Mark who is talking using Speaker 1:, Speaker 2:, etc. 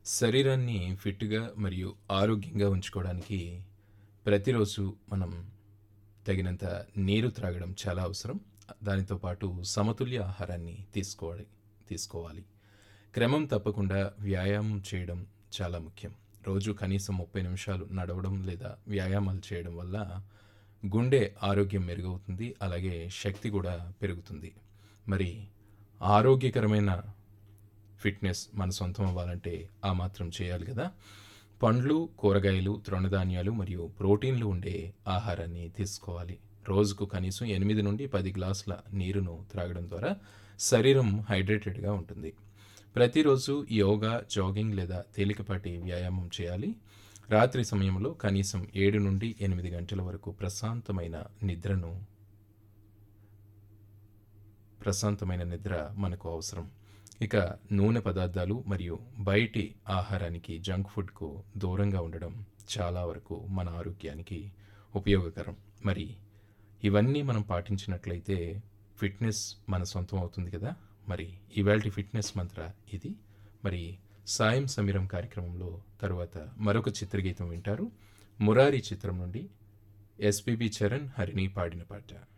Speaker 1: శరీరాన్ని ఫిట్‌గా మరియు ఆరోగ్యంగా ఉంచుకోవడానికి ప్రతిరోజు మనం తగినంత నీరు త్రాగడం చాలా అవసరం. దానితో పాటు సమతుల్య ఆహారాన్ని తీసుకోవాలి తీసుకోవాలి. క్రమం తప్పకుండా వ్యాయామం చేయడం చాలా ముఖ్యం. రోజు కనీసం 30 నిమిషాలు నడవడం లేదా వ్యాయామాలు చేయడం వల్ల గుండె ఆరోగ్యం మెరుగవుతుంది. అలాగే శక్తి కూడా పెరుగుతుంది. మరి ఆరోగ్యకరమైన ఫిట్‌నెస్ మన సొంతం అవ్వాలంటే ఆ మాత్రం చేయాలి గదా! పండ్లు, కూరగాయలు, తృణధాన్యాలు మరియు ప్రోటీన్‌లు ఉండే ఆహారాన్ని తీసుకోవాలి. రోజుకు కనీసం 8-10 గ్లాసుల నీరును త్రాగడం ద్వారా శరీరం హైడ్రేటెడ్‌గా ఉంటుంది. ప్రతిరోజు యోగా, జాగింగ్ లేదా తేలికపాటి వ్యాయామం చేయాలి. రాత్రి సమయంలో కనీసం 7-8 గంటల వరకు ప్రశాంతమైన నిద్రను ప్రశాంతమైన నిద్ర మనకు అవసరం. ఇక నూనె పదార్థాలు మరియు బయటి ఆహారానికి జంక్ ఫుడ్‌కు దూరంగా ఉండడం చాలా వరకు మన ఆరోగ్యానికి ఉపయోగకరం. మరి ఇవన్నీ మనం పాటించినట్లయితే ఫిట్‌నెస్ మన సొంతం అవుతుంది కదా! మరి ఇవాల్టి ఫిట్‌నెస్ మంత్ర ఇది. మరి సాయం సమీరం కార్యక్రమంలో తరువాత మరొక చిత్రగీతం వింటారు. 'మురారి' చిత్రం నుండి ఎస్‌పీబీ చరణ్, హరిణి పాడిన పాట.